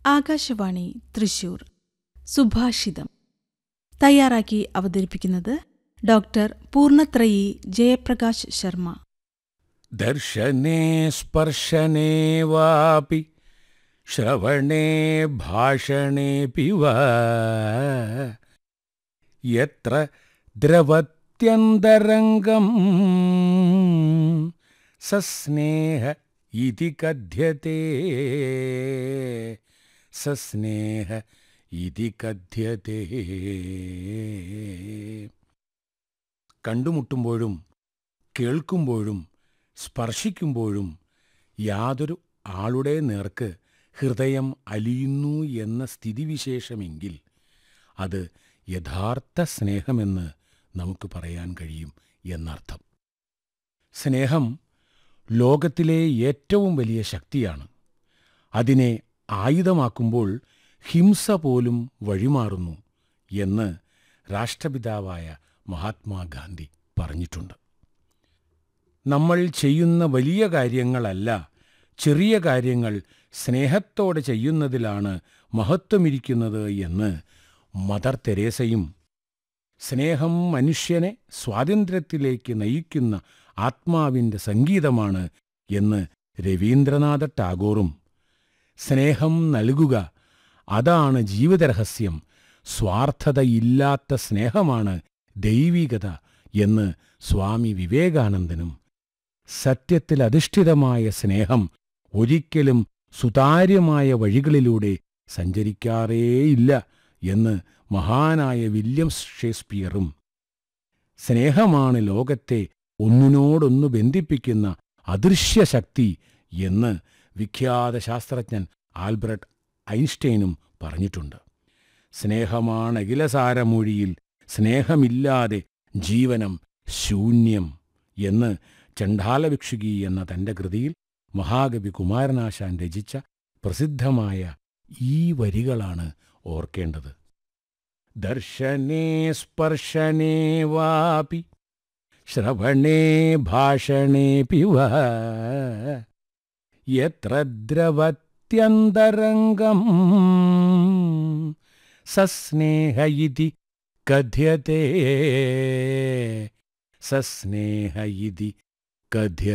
ആകാശവാണി തൃശൂർ സുഭാഷിതം തയ്യാറാക്കി അവതരിപ്പിക്കുന്നത് ഡോക്ടർ പൂർണത്രയി ജയപ്രകാശ് ശർമ്മ ദർശനേ സ്പർശനേ വാപി ശ്രവണേ ഭാഷണേപി വാ യത്ര ദ്രവത്യന്തരംഗം സസ്നേഹ ഇതി കഥ്യത്തെ സസ്നേഹ ഇതി കഥ്യത്തെ കണ്ടുമുട്ടുമ്പോഴും കേൾക്കുമ്പോഴും സ്പർശിക്കുമ്പോഴും യാതൊരു ആളുടെ നേർക്ക് ഹൃദയം അലിയുന്നു എന്ന സ്ഥിതിവിശേഷമെങ്കിൽ അത് യഥാർത്ഥ സ്നേഹമെന്ന് നമുക്ക് പറയാൻ കഴിയും എന്നർത്ഥം സ്നേഹം ലോകത്തിലെ ഏറ്റവും വലിയ ശക്തിയാണ് അതിനെ ആയുധമാക്കുമ്പോൾ ഹിംസ പോലും വഴിമാറുന്നു എന്ന് രാഷ്ട്രപിതാവായ മഹാത്മാഗാന്ധി പറഞ്ഞിട്ടുണ്ട് നമ്മൾ ചെയ്യുന്ന വലിയ കാര്യങ്ങളല്ല ചെറിയ കാര്യങ്ങൾ സ്നേഹത്തോടെ ചെയ്യുന്നതിലാണ് മഹത്വമിരിക്കുന്നത് എന്ന് മദർ തെരേസയും സ്നേഹം മനുഷ്യനെ സ്വാതന്ത്ര്യത്തിലേക്ക് നയിക്കുന്ന ആത്മാവിൻ്റെ സംഗീതമാണ് എന്ന് രവീന്ദ്രനാഥ ടാഗോറും സ്നേഹം നൽകുക അതാണ് ജീവിതരഹസ്യം സ്വാർത്ഥതയില്ലാത്ത സ്നേഹമാണ് ദൈവികത എന്ന് സ്വാമി വിവേകാനന്ദനും സത്യത്തിൽ അധിഷ്ഠിതമായ സ്നേഹം ഒരിക്കലും സുതാര്യമായ വഴികളിലൂടെ സഞ്ചരിക്കാറേയില്ല എന്ന് മഹാനായ വില്യം ഷേക്സ്പിയറും സ്നേഹമാണ് ലോകത്തെ ഒന്നിനോടൊന്നു ബന്ധിപ്പിക്കുന്ന അദൃശ്യശക്തി എന്ന് വിഖ്യാത ശാസ്ത്രജ്ഞൻ ആൽബർട്ട് ഐൻസ്റ്റൈനും പറഞ്ഞിട്ടുണ്ട് സ്നേഹമാണ് അഖിലസാരമൊഴിയിൽ സ്നേഹമില്ലാതെ ജീവനം ശൂന്യം എന്ന് ചണ്ഡാലഭിക്ഷുകി എന്ന തന്റെ കൃതിയിൽ മഹാകവി കുമാരനാശാൻ രചിച്ച പ്രസിദ്ധമായ ഈ വരികളാണ് ഓർക്കേണ്ടത് ദർശനേ സ്പർശനേ വാപി ശ്രവണേ ഭാഷണേപി വാ യത്ര ദ്രവത്യന്തരംഗം സസ്നേഹ ഇതി കഥ്യത്തെ സസ്നേഹ ഇതി കഥ്യ